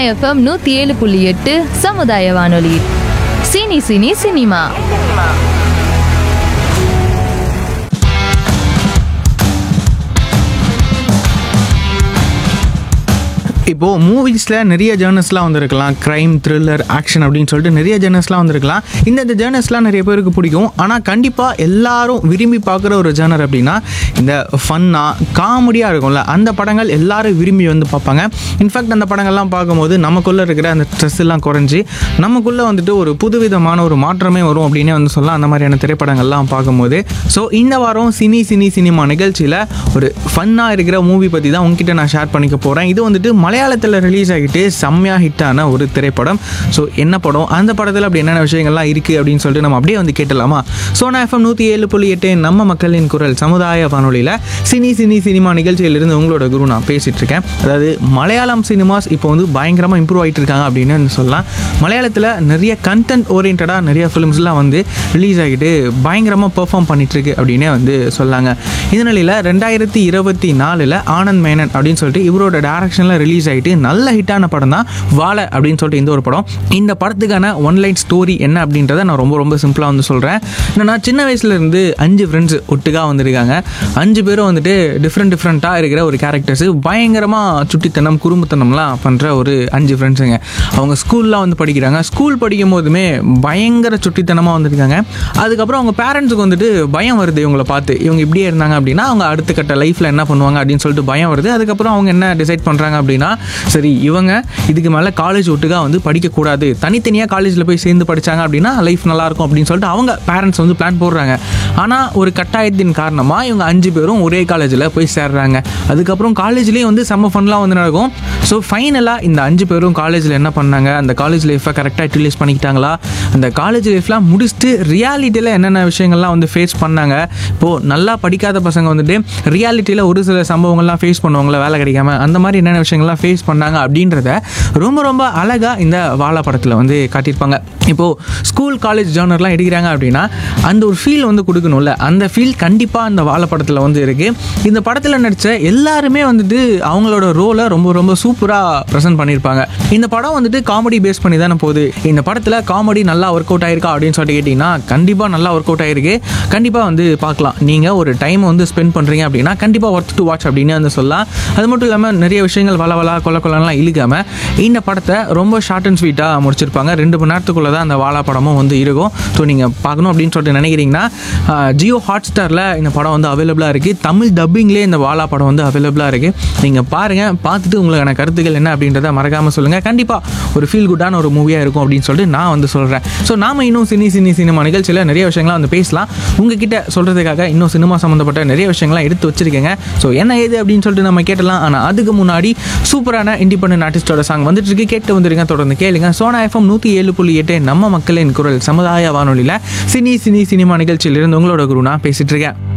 FM நூத்தி ஏழு புள்ளி எட்டு சமுதாய வானொலி சினி சினி சினிமா இப்போது மூவிஸில் நிறைய ஜேர்னஸ்லாம் வந்திருக்கலாம் க்ரைம் த்ரில்லர் ஆக்ஷன் அப்படின்னு சொல்லிட்டு நிறைய ஜேர்னஸ்லாம் வந்திருக்கலாம் இந்த இந்த ஜேர்னஸ்லாம் நிறைய பேருக்கு பிடிக்கும் ஆனால் கண்டிப்பாக எல்லாரும் விரும்பி பார்க்குற ஒரு ஜேர்னர் அப்படின்னா இந்த ஃபன்னாக காமெடியாக இருக்கும்ல அந்த படங்கள் எல்லாரும் விரும்பி வந்து பார்ப்பாங்க இன்ஃபேக்ட் அந்த படங்கள்லாம் பார்க்கும்போது நமக்குள்ளே இருக்கிற அந்த ஸ்ட்ரெஸ் எல்லாம் குறைஞ்சி நமக்குள்ளே வந்துட்டு ஒரு புதுவிதமான ஒரு மாற்றமே வரும் அப்படின்னே வந்து சொல்லலாம் அந்த மாதிரியான திரைப்படங்கள்லாம் பார்க்கும்போது ஸோ இந்த வாரம் சினி சினி சினிமா நிகழ்ச்சியில் ஒரு ஃபன்னாக இருக்கிற மூவி பற்றி தான் உங்ககிட்ட நான் ஷேர் பண்ணிக்க போகிறேன் இது வந்துட்டு மலையாளத்தில் ரிலீஸ் ஆகிட்டு செம்மையாக ஹிட்டான ஒரு திரைப்படம் ஸோ என்ன படம் அந்த படத்தில் அப்படி என்னென்ன விஷயங்கள்லாம் இருக்குது அப்படின்னு சொல்லிட்டு நம்ம அப்படியே வந்து கேட்டலாமா சோனா எஃப்எம் நூற்றி ஏழு புள்ளி எட்டு நம்ம மக்களின் குரல் சமுதாய வானொலியில் சினி சினி சினிமா நிகழ்ச்சியிலிருந்து உங்களோட குரு நான் பேசிகிட்டு இருக்கேன் அதாவது மலையாளம் சினிமாஸ் இப்போ வந்து பயங்கரமாக இம்ப்ரூவ் ஆகிட்டு இருக்காங்க அப்படின்னு வந்து சொல்லலாம் மலையாளத்தில் நிறைய கண்டென்ட் ஓரியன்டாக நிறைய ஃபிலிம்ஸ்லாம் வந்து ரிலீஸ் ஆகிட்டு பயங்கரமாக பெர்ஃபார்ம் பண்ணிட்டு இருக்கு அப்படின்னே வந்து சொல்லாங்க இந்த நிலையில் ரெண்டாயிரத்தி இருபத்தி நாலில் ஆனந்த் மேனன் அப்படின்னு சொல்லிட்டு இவரோட டேரக்ஷனில் ரிலீஸ் ஆகிட்டு நல்ல ஹிட்டான படம் தான் வாழை அப்படின்னு சொல்லிட்டு இந்த ஒரு படம் இந்த படத்துக்கான ஒன்லைன் ஸ்டோரி என்ன அப்படின்றத நான் ரொம்ப ரொம்ப சிம்பிளாக வந்து சொல்கிறேன் என்னன்னா சின்ன வயசுலேருந்து அஞ்சு ஃப்ரெண்ட்ஸ் ஒட்டுக்காக வந்திருக்காங்க அஞ்சு பேரும் வந்துட்டு டிஃப்ரெண்ட் டிஃப்ரெண்ட்டாக இருக்கிற ஒரு கேரக்டர்ஸ் பயங்கரமாக சுட்டித்தனம் குறும்புத்தனம்லாம் பண்ணுற ஒரு அஞ்சு ஃப்ரெண்ட்ஸுங்க அவங்க ஸ்கூலில் வந்து படிக்கிறாங்க ஸ்கூல் படிக்கும் போதுமே பயங்கர சுட்டித்தனமாக வந்திருக்காங்க அதுக்கப்புறம் அவங்க பேரண்ட்ஸுக்கு வந்துட்டு பயம் வருது இவங்களை பார்த்து இவங்க இப்படியே இருந்தாங்க அப்படின்னா அவங்க அடுத்த கட்ட லைஃப்பில் என்ன பண்ணுவாங்க அப்படின்னு சொல்லிட்டு பயம் வருது அதுக்கப்புறம் அவங்க என்ன டிசைட் பண்ணுறாங்க அப்படின்னா சரி இவங்க இதுக்கு மேலே காலேஜ் ஒட்டுக்கா வந்து படிக்கக்கூடாது தனித்தனியாக காலேஜில் போய் சேர்ந்து படித்தாங்க அப்படின்னா லைஃப் நல்லாயிருக்கும் அப்படின்னு சொல்லிட்டு அவங்க பேரண்ட்ஸ் வந்து பிளான் போடுறாங்க ஆனால் ஒரு கட்டாயத்தின் காரணமாக இவங்க அஞ்சு பேரும் ஒரே காலேஜில் போய் சேர்றாங்க அதுக்கப்புறம் காலேஜ்லேயும் வந்து செம்ம ஃபன்லாம் வந்து நடக்கும் ஸோ ஃபைனலாக இந்த அஞ்சு பேரும் காலேஜில் என்ன பண்ணாங்க அந்த காலேஜ் லைஃப்பை கரெக்டாக யூட்டிலைஸ் பண்ணிக்கிட்டாங்களா அந்த காலேஜ் லைஃப்லாம் முடிச்சுட்டு ரியாலிட்டியில் என்னென்ன விஷயங்கள்லாம் வந்து ஃபேஸ் பண்ணாங்க இப்போது நல்லா படிக்காத பசங்க வந்துட்டு ரியாலிட்டியில் ஒரு சில சம்பவங்கள்லாம் ஃபேஸ் பண்ணுவாங்களா வேலை கிடைக்காம அந்த மாதிரி என்னென்ன விஷயங்கள்லாம் ஃபேஸ் பண்ணாங்க அப்படின்றத ரொம்ப ரொம்ப அழகாக இந்த வாழா படத்தில் வந்து காட்டியிருப்பாங்க இப்போது ஸ்கூல் காலேஜ் ஜேர்னர்லாம் எடுக்கிறாங்க அப்படின்னா அந்த ஒரு ஃபீல் வந்து கொடுக்கணும்ல அந்த ஃபீல் கண்டிப்பாக அந்த வாழை படத்தில் வந்து இருக்குது இந்த படத்தில் நடித்த எல்லாருமே வந்துட்டு அவங்களோட ரோலை ரொம்ப ரொம்ப சூப்பராக ப்ரெசென்ட் பண்ணியிருப்பாங்க இந்த படம் வந்துட்டு காமெடி பேஸ் பண்ணி தானே போகுது இந்த படத்தில் காமெடி நல்லா ஒர்க் அவுட் ஆயிருக்கா அப்படின்னு சொல்லிட்டு கேட்டிங்கன்னா கண்டிப்பாக நல்லா ஒர்க் அவுட் ஆயிருக்கு கண்டிப்பாக வந்து பார்க்கலாம் நீங்கள் ஒரு டைம் வந்து ஸ்பெண்ட் பண்ணுறீங்க அப்படின்னா கண்டிப்பாக ஒர்த் டு வாட்ச் அப்படின்னு வந்து சொல்லலாம் அது மட்டும் இல்லாமல் நிறைய விஷயங்கள் வள வள கொல கொலலாம் இழுக்காமல் இந்த படத்தை ரொம்ப ஷார்ட் அண்ட் ஸ்வீட்டாக முடிச்சிருப்பாங்க ரெண்டு மணி நேரத்துக்குள்ளே தான் அந்த வாழா படமும் வந்து இருக்கும் ஸோ நீங்கள் பார்க்கணும் அப்படின்னு சொல்லிட்டு நினைக்கிறீங்கன்னா ஜியோ ஹாட் ஸ்டாரில் இந்த படம் வந்து அவைலபிளாக இருக்குது தமிழ் டப்பிங்லேயே இந்த வாழா படம் வந்து அவைலபிளாக இருக்குது நீங்கள் பாருங்கள் பார்த்துட்டு உங்களுக்கான கருத்துக்கள் என்ன அப்படின்றத மறக்காமல் சொல்லுங்கள் கண்டிப்பாக ஒரு ஃபீல் குட்டான ஒரு மூவியாக இருக்கும் அப்படின்னு சொல்லிட்டு நான் வந்து சொல்கிறேன் ஸோ நாம இன்னும் சினி சினி சினிமா நிகழ்ச்சியில் நிறைய விஷயங்கள்லாம் வந்து பேசலாம் உங்ககிட்ட சொல்கிறதுக்காக இன்னும் சினிமா சம்மந்தப்பட்ட நிறைய விஷயங்கள்லாம் எடுத்து வச்சிருக்கேங்க ஸோ என்ன ஏது அப்படின்னு சொல்லிட்டு நம்ம கேட்டலாம் ஆனால் அதுக்கு முன்னாடி சூப்பரான இண்டிபெண்டன்ட் ஆர்டிஸ்டோட சாங் வந்துட்டு இருக்கு கேட்டு வந்துருங்க தொடர்ந்து கேளுங்க சோனா எஃப்எம் நூற்றி ஏழு புள்ளி எட்டு நம்ம மக்களின் குரல் சமுதாய வானொலியில் சினி சினி சினிமா நிகழ்ச்சியிலிருந்து உங்களோட குரு நான் பேசிட்டு இருக்கேன்